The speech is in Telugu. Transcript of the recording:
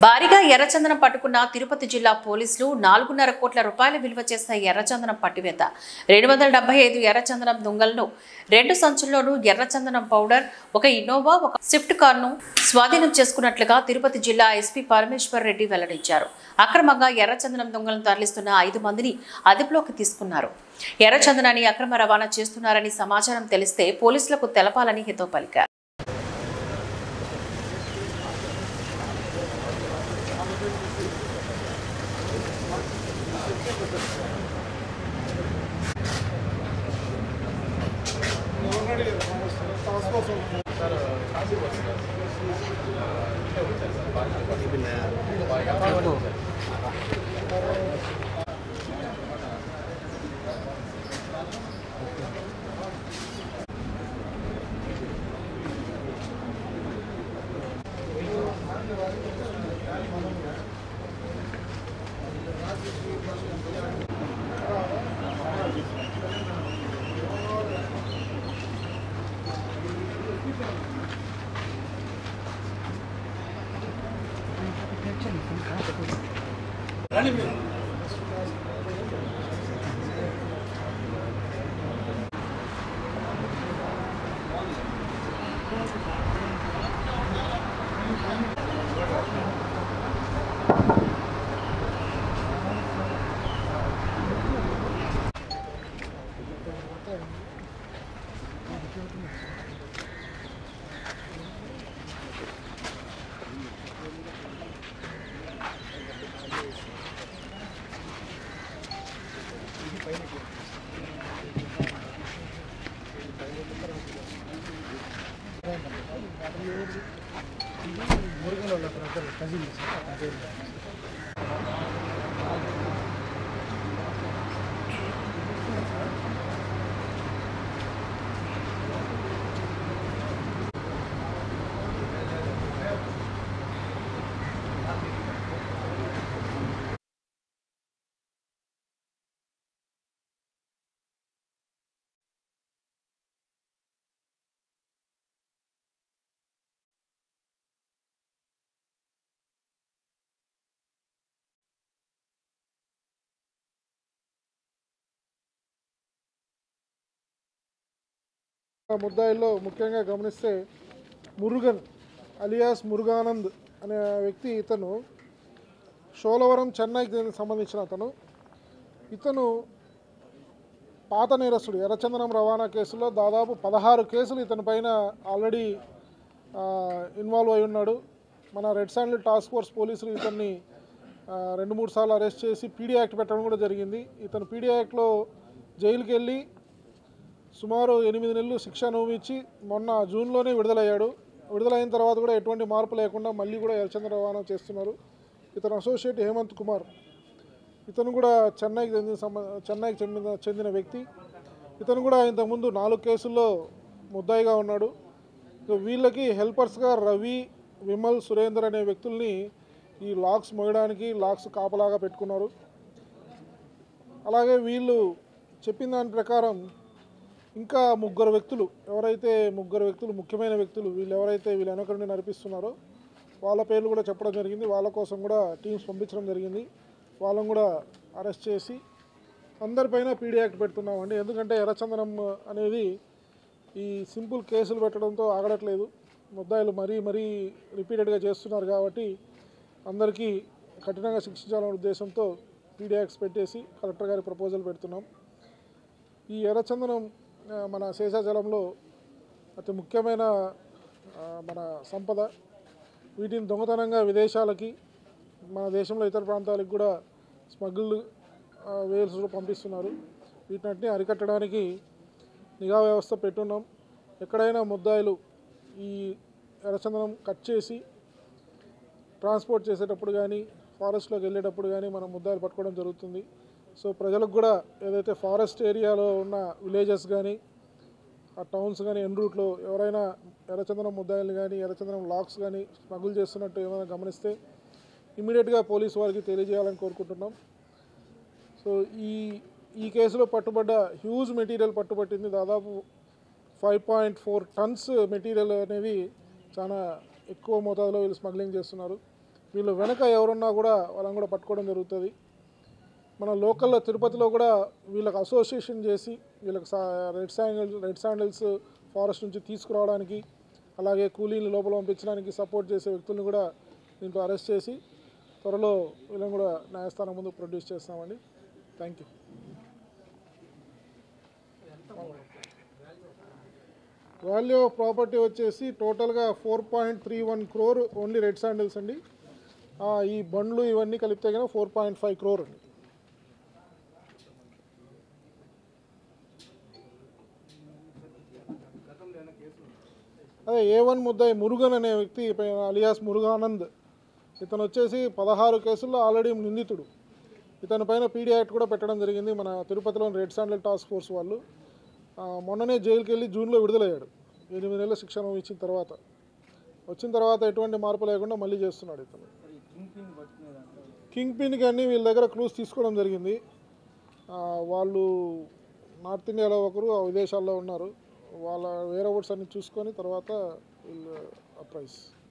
భారీగా ఎర్రచందనం పట్టుకున్న తిరుపతి జిల్లా పోలీసులు నాలుగున్నర కోట్ల రూపాయల విలువ చేసిన ఎర్రచందనం పట్టివేత రెండు వందల డెబ్బై ఐదు ఎర్రచందనం దుంగలను రెండు సంచుల్లోనూ ఎర్రచందనం పౌడర్ ఒక ఇన్నోవా ఒక స్విఫ్ట్ కార్ను స్వాధీనం చేసుకున్నట్లుగా తిరుపతి జిల్లా ఎస్పీ పరమేశ్వర్ రెడ్డి వెల్లడించారు అక్రమంగా ఎర్రచందనం దొంగలను తరలిస్తున్న ఐదు మందిని అదుపులోకి తీసుకున్నారు ఎర్రచందనాన్ని అక్రమ రవాణా చేస్తున్నారని సమాచారం తెలిస్తే పోలీసులకు తెలపాలని హితో పలికారు ఆ ముద్దాయిల్లో ముఖ్యంగా గమనిస్తే మురుగన్ అలియాస్ మురుగానంద్ అనే వ్యక్తి ఇతను షోలవరం చెన్నైకి దీనికి సంబంధించిన అతను ఇతను పాత నేరస్తుడు ఎర్రచందనం రవాణా కేసులో దాదాపు పదహారు కేసులు ఇతని పైన ఆల్రెడీ ఇన్వాల్వ్ అయి ఉన్నాడు మన రెడ్ శాండిల్ టాస్క్ ఫోర్స్ పోలీసులు ఇతన్ని ఆ, రెండు మూడు సార్లు అరెస్ట్ చేసి పీడీ యాక్ట్ పెట్టడం కూడా జరిగింది ఇతను పీడీ యాక్ట్లో జైలుకి వెళ్ళి సుమారు ఎనిమిది నెలలు శిక్ష అనుభవించి మొన్న జూన్లోనే విడుదలయ్యాడు విడుదలైన తర్వాత కూడా ఎటువంటి మార్పు లేకుండా మళ్ళీ కూడా ఎర్రచంద్ర రవాణా చేస్తున్నారు ఇతను అసోసియేట్ హేమంత్ కుమార్ ఇతను కూడా చెన్నైకి చెందిన సంబ చెన్నైకి చెందిన చెందిన వ్యక్తి ఇతను కూడా ఇంతకుముందు నాలుగు కేసుల్లో ముద్దాయిగా ఉన్నాడు ఇక వీళ్ళకి హెల్పర్స్గా రవి విమల్ సురేందర్ అనే వ్యక్తుల్ని ఈ లాక్స్ మోయడానికి లాక్స్ కాపలాగా పెట్టుకున్నారు అలాగే వీళ్ళు చెప్పిన దాని ప్రకారం ఇంకా ముగ్గురు వ్యక్తులు ఎవరైతే ముగ్గురు వ్యక్తులు ముఖ్యమైన వ్యక్తులు వీళ్ళు ఎవరైతే వీళ్ళు వెనక నుండి నడిపిస్తున్నారో వాళ్ళ పేర్లు కూడా చెప్పడం జరిగింది వాళ్ళ కోసం కూడా టీమ్స్ పంపించడం జరిగింది వాళ్ళని కూడా అరెస్ట్ చేసి అందరిపైన పీడీ యాక్ట్ పెడుతున్నామండి ఎందుకంటే ఎర్రచందనం అనేది ఈ సింపుల్ కేసులు పెట్టడంతో ఆగడట్లేదు ముద్దాయిలు మరీ మరీ రిపీటెడ్గా చేస్తున్నారు కాబట్టి అందరికీ కఠినంగా శిక్షించాలనే ఉద్దేశంతో పీడీ యాక్ట్స్ పెట్టేసి కలెక్టర్ గారి ప్రపోజల్ పెడుతున్నాం ఈ ఎర్రచందనం ఆ, మన శేషాచలంలో అతి ముఖ్యమైన ఆ, మన సంపద వీటిని దొంగతనంగా విదేశాలకి మన దేశంలో ఇతర ప్రాంతాలకు కూడా స్మగ్ల్ వేల్స్లో పంపిస్తున్నారు వీటిని అరికట్టడానికి నిఘా వ్యవస్థ పెట్టున్నాం ఎక్కడైనా ముద్దాయిలు ఈ ఎర్రచందనం కట్ చేసి ట్రాన్స్పోర్ట్ చేసేటప్పుడు కానీ ఫారెస్ట్లోకి వెళ్ళేటప్పుడు కానీ మనం ముద్దాయిలు పట్టుకోవడం జరుగుతుంది సో ప్రజలకు కూడా ఏదైతే ఫారెస్ట్ ఏరియాలో ఉన్న విలేజెస్ కానీ ఆ టౌన్స్ కానీ ఎన్ రూట్లో ఎవరైనా ఎర్రచందనం ముద్దాయిలు కానీ ఎర్రచందనం లాక్స్ కానీ స్మగుల్ చేస్తున్నట్టు ఏమైనా గమనిస్తే ఇమీడియట్గా పోలీసు వారికి తెలియజేయాలని కోరుకుంటున్నాం సో ఈ ఈ కేసులో పట్టుబడ్డ హ్యూజ్ మెటీరియల్ పట్టుబట్టింది దాదాపు five point four tons material అనేది చాలా ఎక్కువ మోతాదులో వీళ్ళు స్మగ్లింగ్ చేస్తున్నారు వీళ్ళు వెనక ఎవరున్నా కూడా వాళ్ళని కూడా పట్టుకోవడం జరుగుతుంది మన లోకల్లో తిరుపతిలో కూడా వీళ్ళకి అసోసియేషన్ చేసి వీళ్ళకి సా- red sandals red sandals forest నుంచి తీసుకురావడానికి అలాగే కూలీని లోపల పంపించడానికి సపోర్ట్ చేసే వ్యక్తులను కూడా దీంట్లో అరెస్ట్ చేసి త్వరలో వీళ్ళని కూడా న్యాయస్థానం ముందు ప్రొడ్యూస్ చేస్తామండి thank you value of property వచ్చేసి టోటల్గా four point three one crore only red sandals అండి ఆ, ఈ బండ్లు ఇవన్నీ కలిపితే కనుక ఫోర్ పాయింట్ ఫైవ్ క్రోర్ అండి అదే ఏ వన్ ముద్దాయి మురుగన్ అనే వ్యక్తి పైన అలియాస్ మురుగానంద్ ఇతను వచ్చేసి పదహారు కేసుల్లో ఆల్రెడీ నిందితుడు ఇతని పైన పీడీ యాక్ట్ కూడా పెట్టడం జరిగింది మన తిరుపతిలోని రెడ్ శాండల్ టాస్క్ ఫోర్స్ వాళ్ళు ఆ, మొన్ననే జైలుకి వెళ్ళి జూన్లో విడుదలయ్యాడు ఎనిమిది నెలల శిక్ష ఇచ్చిన తర్వాత వచ్చిన తర్వాత ఎటువంటి మార్పు లేకుండా మళ్ళీ చేస్తున్నాడు ఇతను కింగ్ పిన్ కానీ వీళ్ళ దగ్గర క్లూస్ తీసుకోవడం జరిగింది ఆ, వాళ్ళు నార్త్ ఇండియాలో ఒకరు ఆ విదేశాల్లో ఉన్నారు వాళ్ళ వేరే వర్డ్స్ అన్ని చూసుకొని తర్వాత వీళ్ళు అప్రైస్